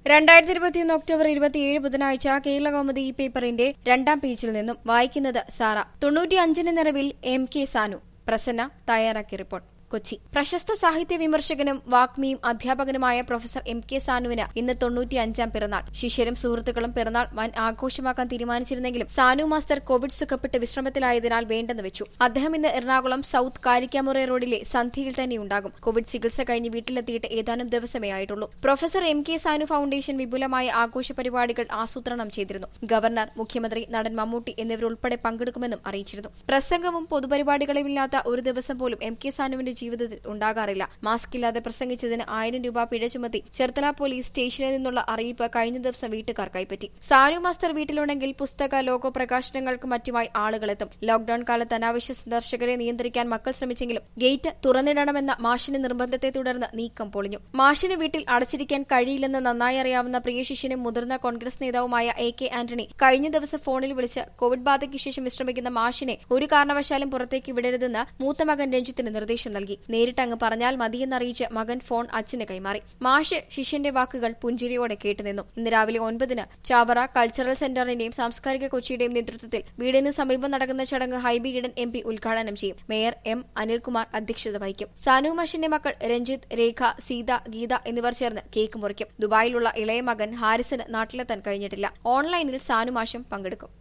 രണ്ടായിരത്തി ഇരുപത്തിയൊന്ന് ഒക്ടോബർ ഇരുപത്തിയേഴ് ബുധനാഴ്ച കേരള കൗമുദി ഈ പേപ്പറിന്റെ രണ്ടാം പേജിൽ നിന്നും വായിക്കുന്നത് സാറ തൊണ്ണൂറ്റിയഞ്ചിന് നിറവിൽ എം കെ സാനു പ്രസന്ന തയ്യാറാക്കിയ റിപ്പോർട്ട് കൊച്ചി പ്രശസ്ത സാഹിത്യ വിമർശകനും വാഗ്മിയും അധ്യാപകനുമായ പ്രൊഫസർ എം കെ സാനുവിന് ഇന്ന് തൊണ്ണൂറ്റിയഞ്ചാം പിറന്നാൾ ശിഷ്യരും സുഹൃത്തുക്കളും പിറന്നാൾ വൻ ആഘോഷമാക്കാൻ തീരുമാനിച്ചിരുന്നെങ്കിലും സാനു മാസ്റ്റർ കോവിഡ് സുഖപ്പെട്ട് വിശ്രമത്തിലായതിനാൽ വേണ്ടെന്ന് വെച്ചു അദ്ദേഹം ഇന്ന് എറണാകുളം സൌത്ത് കാരിക്കാമുറ റോഡിലെ സന്ധ്യയിൽ തന്നെയുണ്ടാകും കോവിഡ് ചികിത്സ കഴിഞ്ഞ് വീട്ടിലെത്തിയിട്ട് ഏതാനും ദിവസമേ ആയിട്ടുള്ളൂ professor M K Sanu foundation വിപുലമായ ആഘോഷ പരിപാടികൾ ആസൂത്രണം ചെയ്തിരുന്നു ഗവർണർ മുഖ്യമന്ത്രി നടൻ മമ്മൂട്ടി എന്നിവരുൾപ്പെടെ പങ്കെടുക്കുമെന്നും അറിയിച്ചിരുന്നു പ്രസംഗവും പൊതുപരിപാടികളുമില്ലാത്ത ഒരു ദിവസം പോലും എം കെ സാനുവിന്റെ ജീവിതത്തിൽ ഉണ്ടാകാറില്ല മാസ്ക് ഇല്ലാതെ പ്രസംഗിച്ചതിന് ആയിരം രൂപ പിഴ ചുമത്തി ചെർത്തല പോലീസ് സ്റ്റേഷനിൽ നിന്നുള്ള അറിയിപ്പ് കഴിഞ്ഞ ദിവസം വീട്ടുകാർ കൈപ്പറ്റി സാനു മാസ്റ്റർ വീട്ടിലുണ്ടെങ്കിൽ പുസ്തക ലോഗോ പ്രകാശനങ്ങൾക്കും മറ്റുമായി ആളുകളെത്തും ലോക്ഡൌൺ കാലത്ത് അനാവശ്യ സന്ദർശകരെ നിയന്ത്രിക്കാൻ മക്കൾ ശ്രമിച്ചെങ്കിലും ഗേറ്റ് തുറന്നിടണമെന്ന മാഷിന്റെ നിർബന്ധത്തെ തുടർന്ന് നീക്കം പൊളിഞ്ഞു മാഷിന് വീട്ടിൽ അടച്ചിരിക്കാൻ കഴിയില്ലെന്ന് നന്നായി അറിയാവുന്ന പ്രിയ ശിഷ്യനും മുതിർന്ന കോൺഗ്രസ് നേതാവുമായ എ കെ ആന്റണി കഴിഞ്ഞ ദിവസം ഫോണിൽ വിളിച്ച് കോവിഡ് ബാധയ്ക്ക് ശേഷം വിശ്രമിക്കുന്ന മാഷിനെ ഒരു കാരണവശാലും പുറത്തേക്ക് വിടരുതെന്ന് മൂത്ത മകൻ രഞ്ജിത്തിന് നിർദ്ദേശം നൽകി നേരിട്ട് അങ്ങ് പറഞ്ഞാൽ മതിയെന്നറിയിച്ച് മകൻ ഫോൺ അച്ഛന് കൈമാറി മാഷ് ശിഷ്യന്റെ വാക്കുകൾ പുഞ്ചിരിയോടെ കേട്ടുനിന്നു ഇന്ന് രാവിലെ ഒൻപതിന് ചാവറ കൾച്ചറൽ സെന്ററിന്റെയും സാംസ്കാരിക കൊച്ചിയുടെയും നേതൃത്വത്തിൽ വീടിന് സമീപം നടക്കുന്ന ചടങ്ങ് ഹൈബി ഈഡൻ എം പി ഉദ്ഘാടനം ചെയ്യും മേയർ എം അനിൽകുമാർ അധ്യക്ഷത വഹിക്കും സാനു മാഷിന്റെ മക്കൾ രഞ്ജിത്ത് രേഖ സീത ഗീത എന്നിവർ ചേർന്ന് കേക്ക് മുറിക്കും ദുബായിലുള്ള ഇളയ മകൻ ഹാരിസിന് നാട്ടിലെത്താൻ കഴിഞ്ഞിട്ടില്ല ഓൺലൈനിൽ സാനു മാഷും പങ്കെടുക്കും